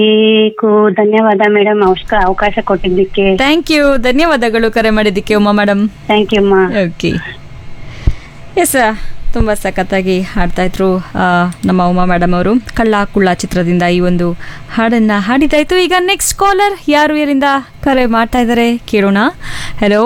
ಬೇಕು ಧನ್ಯವಾದ ಮೇಡಮ್ ಅವಕಾಶ ಕೊಟ್ಟಿದ್ದಕ್ಕೆ ಥ್ಯಾಂಕ್ ಯು ಧನ್ಯವಾದಗಳು ಕರೆ ಮಾಡಿದ್ದಕ್ಕೆ ಉಮಾ ಮೇಡಮ್ ಥ್ಯಾಂಕ್ ಯು ಅಮ್ಮ ಓಕೆ ಎಸ್ ತುಂಬ ಸಖತ್ತಾಗಿ ಹಾಡ್ತಾ ಇದ್ರು ಆ, ನಮ್ಮ ಉಮಾ ಮೇಡಮ್ ಅವರು ಕಳ್ಳ ಕುಳ್ಳ ಚಿತ್ರದಿಂದ ಈ ಒಂದು ಹಾಡನ್ನ ಹಾಡಿದಾಯ್ತು ಈಗ ನೆಕ್ಸ್ಟ್ ಕಾಲರ್ ಯಾರು ಯಾರಿಂದ ಕರೆ ಮಾಡ್ತಾ ಇದ್ದಾರೆ ಕೇಳೋಣ ಹಲೋ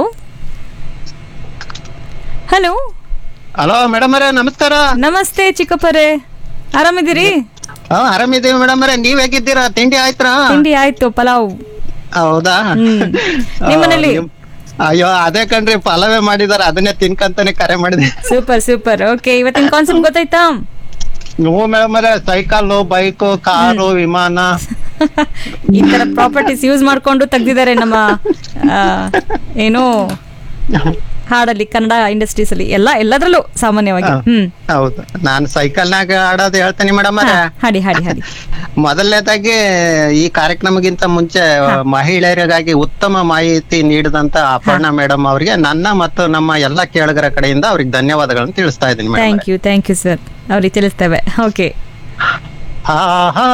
ಹಲೋ ಹಲೋ ಮೇಡಮ್ ಅವರೇ ನಮಸ್ಕಾರ ನಮಸ್ತೆ ಚಿಕ್ಕಪ್ಪರೇ ಆರಾಮಿದ್ದೀರಿ ಹಾ ಆರಾಮಿದ್ದೀವಿ ಮೇಡಮ್ ಅವರೇ ನೀವ್ ಹೇಗಿದ್ದೀರಾ ತಿಂಡಿ ಆಯ್ತಾ ತಿಂಡಿ ಆಯ್ತು ಪಲಾವ್ ಹೌದಾ ಹ್ಮ್. ನಿಮ್ಮನೇಲಿ? ಆ, ನಿಮ್- ಅಯ್ಯೋ ಅದೇ ಕಣ್ರಿ ಪಲಾವೇ ಮಾಡಿದಾರ ಅದನ್ನೇ ತಿನ್ಕಂತಾನೆ ಕರೆ ಮಾಡಿದೆ ಸೂಪರ್ ಸೂಪರ್ ಓಕೆ ಇವತ್ತಿನ ಕಾನ್ಸೆಪ್ಟ್ ಗೊತ್ತಾಯ್ತಾ ನೀವು ಮೇಡಮ್ ಅವರೇ ಸೈಕಲ್ ಬೈಕು ಕಾರು ವಿಮಾನ ಈ ತರ ಪ್ರಾಪರ್ಟೀಸ್ ಯೂಸ್ ಮಾಡ್ಕೊಂಡು ತೆಗ್ದಿದ್ದಾರೆ ನಮ್ಮ ಆ, ಏನು ಹಾಡಲ್ಲಿ ಕನ್ನಡ ಇಂಡಸ್ಟ್ರೀಸ್ ಅಲ್ಲಿ ಎಲ್ಲ ಎಲ್ಲದ್ರಲ್ಲೂ ಸಾಮಾನ್ಯವಾಗಿ ಹ್ಮ್ ಹೌದು ನಾನ್ ಸೈಕಲ್ನಾಗ ಆಡೋದು ಹೇಳ್ತೇನೆ ಮೇಡಮ್ ಹಾ, ಅವರೇ ಹಾಡಿ ಹಾಡಿ ಹಾಡಿ ಮೊದಲನೇದಾಗಿ ಈ ಕಾರ್ಯಕ್ರಮಕ್ಕಿಂತ ಮುಂಚೆ ಮಹಿಳೆಯರಿಗಾಗಿ ಉತ್ತಮ ಮಾಹಿತಿ ನೀಡಿದಂತ ಅಪರ್ಣಾ ಮೇಡಮ್ ಅವರಿಗೆ ನನ್ನ ಮತ್ತು ನಮ್ಮ ಎಲ್ಲ ಕೇಳುಗರ ಕಡೆಯಿಂದ ಅವ್ರಿಗೆ ಧನ್ಯವಾದಗಳನ್ನು ತಿಳಿಸ್ತಾ ಇದ್ದೀನಿ madam thank you thank you sir ಅವ್ರಿಗೆ ತಿಳಿಸ್ತೇವೆ ಓಕೆ ಆಹಾ,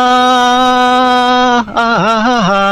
ಆಹಾ,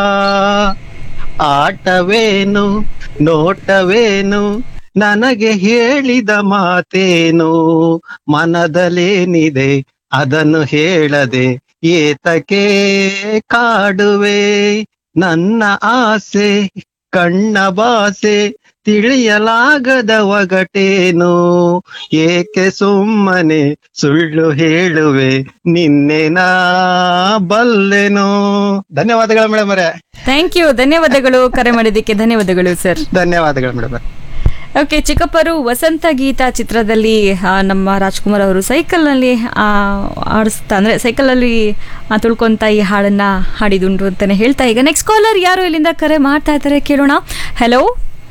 ಆಟವೇನು ನೋಟವೇನು ನನಗೆ ಹೇಳಿದ ಮಾತೇನು ಮನದಲ್ಲೇನಿದೆ ಅದನ್ನು ಹೇಳದೆ ಏತಕ್ಕೆ ಕಾಡುವೆ ನನ್ನ ಆಸೆ ಕಣ್ಣ ಬಾಸೆ ತಿಳಿಯಲಾಗದ ಒಗಟೇನು ಏಕೆ ಸುಮ್ಮನೆ ಸುಳ್ಳು ಹೇಳುವೆ ನಿನ್ನೆ ನಾ ಬಲ್ಲೆನು ಧನ್ಯವಾದಗಳು ಮೇಡಮ್ ಅವರೇ ಥ್ಯಾಂಕ್ ಯು ಧನ್ಯವಾದಗಳು ಕರೆ ಮಾಡಿದ್ದಕ್ಕೆ ಧನ್ಯವಾದಗಳು ಸರ್ ಧನ್ಯವಾದಗಳು ಮೇಡಮ್ ಓಕೆ ಚಿಕ್ಕಪ್ಪರು ವಸಂತ ಗೀತ ಚಿತ್ರದಲ್ಲಿ ಆ, ನಮ್ಮ ರಾಜ್ಕುಮಾರ್ ಅವರು ಸೈಕಲ್ನಲ್ಲಿ ಆ, ಆಡಿಸ್ತಾ ಅಂದ್ರೆ ಸೈಕಲಲ್ಲಿ ಆ, ತುಳ್ಕೊಂತ ಈ ಹಾಡನ್ನ ಹಾಡಿದುಂಟು ಅಂತಾನೆ ಹೇಳ್ತಾ ಈಗ ನೆಕ್ಸ್ಟ್ ಕಾಲರ್ ಯಾರು ಇಲ್ಲಿಂದ ಕರೆ ಮಾಡ್ತಾ ಇದ್ದಾರೆ ಕೇಳೋಣ ಹಲೋ